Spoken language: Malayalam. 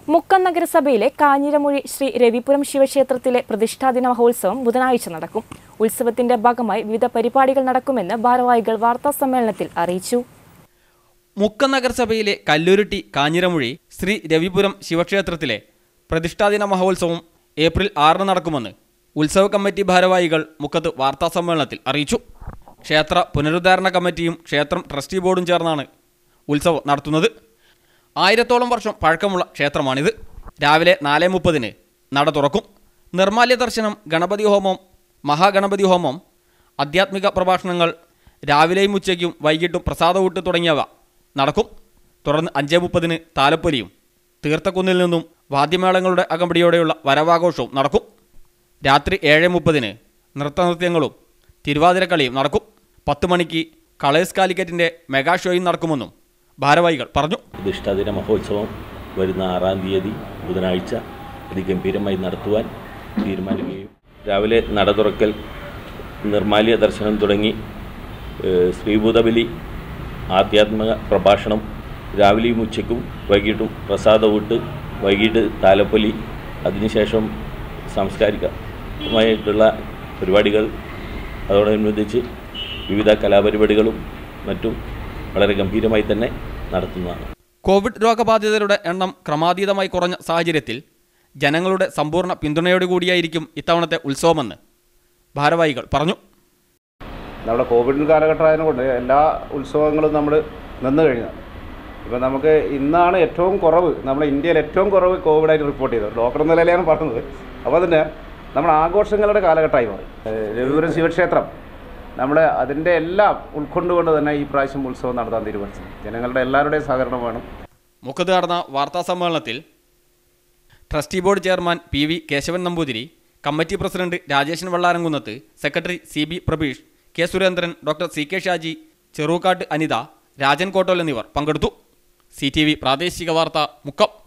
മുക്കം നഗരസഭയിലെ കാഞ്ഞിരമൊഴി ശ്രീ രവിപുരം ശിവക്ഷേത്രത്തിലെ പ്രതിഷ്ഠാദിന മഹോത്സവം ബുധനാഴ്ച നടക്കും ഉത്സവത്തിന്റെ ഭാഗമായി വിവിധ പരിപാടികൾ നടക്കുമെന്ന് ഭാരവാഹികൾ വാർത്താസമ്മേളനത്തിൽ അറിയിച്ചു മുക്കം നഗരസഭയിലെ കല്ലുരുട്ടി കാഞ്ഞിരമൊഴി ശ്രീ രവിപുരം ശിവക്ഷേത്രത്തിലെ പ്രതിഷ്ഠാദിന മഹോത്സവം ഏപ്രിൽ ആറിന് നടക്കുമെന്ന് ഉത്സവ കമ്മിറ്റി ഭാരവാഹികൾ മുക്കത്ത് വാർത്താസമ്മേളനത്തിൽ അറിയിച്ചു ക്ഷേത്ര പുനരുദ്ധാരണ കമ്മിറ്റിയും ക്ഷേത്രം ട്രസ്റ്റി ബോർഡും ചേർന്നാണ് ഉത്സവം നടത്തുന്നത് ആയിരത്തോളം വർഷം പഴക്കമുള്ള ക്ഷേത്രമാണിത് രാവിലെ നാല് മുപ്പതിന് നട തുറക്കും നിർമാല്യ ദർശനം ഗണപതി ഹോമം മഹാഗണപതി ഹോമം ആധ്യാത്മിക പ്രഭാഷണങ്ങൾ രാവിലെയും ഉച്ചയ്ക്കും വൈകിട്ടും പ്രസാദകൂട്ട് തുടങ്ങിയവ നടക്കും തുടർന്ന് അഞ്ചേ മുപ്പതിന് താലപ്പൊലിയും തീർത്ഥക്കുന്നിൽ നിന്നും വാദ്യമേളങ്ങളുടെ അകമ്പടിയോടെയുള്ള വരവാഘോഷവും നടക്കും രാത്രി ഏഴ് മുപ്പതിന് നൃത്തനൃത്യങ്ങളും തിരുവാതിരക്കളിയും നടക്കും പത്ത് മണിക്ക് കളേഴ്സ് കാലിക്കറ്റിൻ്റെ മെഗാ ഷോയും നടക്കുമെന്നും ഭാരവാഹികൾ പറഞ്ഞു പ്രതിഷ്ഠാദിന മഹോത്സവം വരുന്ന ആറാം തീയതി ബുധനാഴ്ച അതിഗംഭീരമായി നടത്തുവാൻ തീരുമാനിക്കുകയും രാവിലെ നട തുറക്കൽ നിർമാല്യ ദർശനം തുടങ്ങി ഏഹ്, ശ്രീഭൂതബലി ആധ്യാത്മിക പ്രഭാഷണം രാവിലെയും ഉച്ചയ്ക്കും വൈകിട്ടും പ്രസാദ ഊട്ട് വൈകിട്ട് താലപ്പൊലി അതിനുശേഷം സാംസ്കാരികമായിട്ടുള്ള പരിപാടികൾ അതോടനുബന്ധിച്ച് വിവിധ കലാപരിപാടികളും മറ്റും വളരെ ഗംഭീരമായി തന്നെ നടത്തുന്നതാണ് കോവിഡ് രോഗബാധിതരുടെ എണ്ണം ക്രമാതീതമായി കുറഞ്ഞ സാഹചര്യത്തിൽ ജനങ്ങളുടെ സമ്പൂർണ്ണ പിന്തുണയോടുകൂടിയായിരിക്കും ഇത്തവണത്തെ ഉത്സവമെന്ന് ഭാരവാഹികൾ പറഞ്ഞു നമ്മുടെ കോവിഡ് കാലഘട്ടമായതുകൊണ്ട് എല്ലാ ഉത്സവങ്ങളും നമ്മൾ നിന്ന് കഴിഞ്ഞാണ് ഇപ്പം നമുക്ക് ഇന്നാണ് ഏറ്റവും കുറവ് നമ്മുടെ ഇന്ത്യയിൽ ഏറ്റവും കുറവ് കോവിഡായിട്ട് റിപ്പോർട്ട് ചെയ്തത് ഡോക്ടർ എന്ന നിലയിലാണ് പറഞ്ഞത് അപ്പോൾ അതിന് നമ്മുടെ ആഘോഷങ്ങളുടെ കാലഘട്ടമായി മാറി ഏഹ് രവിപുരം ശിവക്ഷേത്രം നമ്മൾ അതിൻ്റെ എല്ലാം ഉൾക്കൊണ്ടുകൊണ്ട് തന്നെ ഈ പ്രാവശ്യം ഉത്സവം നടത്താൻ തീരുമാനിച്ചത് ജനങ്ങളുടെ എല്ലാവരുടെയും സഹകരണം വേണം മുഖത്ത് നടന്ന വാർത്താ സമ്മേളനത്തിൽ trustee board chairman P V Keshavan Namboothiri committee president Rajeshan Vellaramkunnath secretary C B Prabeesh K Surendran doctor C K Shaji Cherukkat Anitha Rajan Kottol എന്നിവർ പങ്കെടുത്തു സി ടി വി പ്രാദേശിക വാർത്ത മുക്കം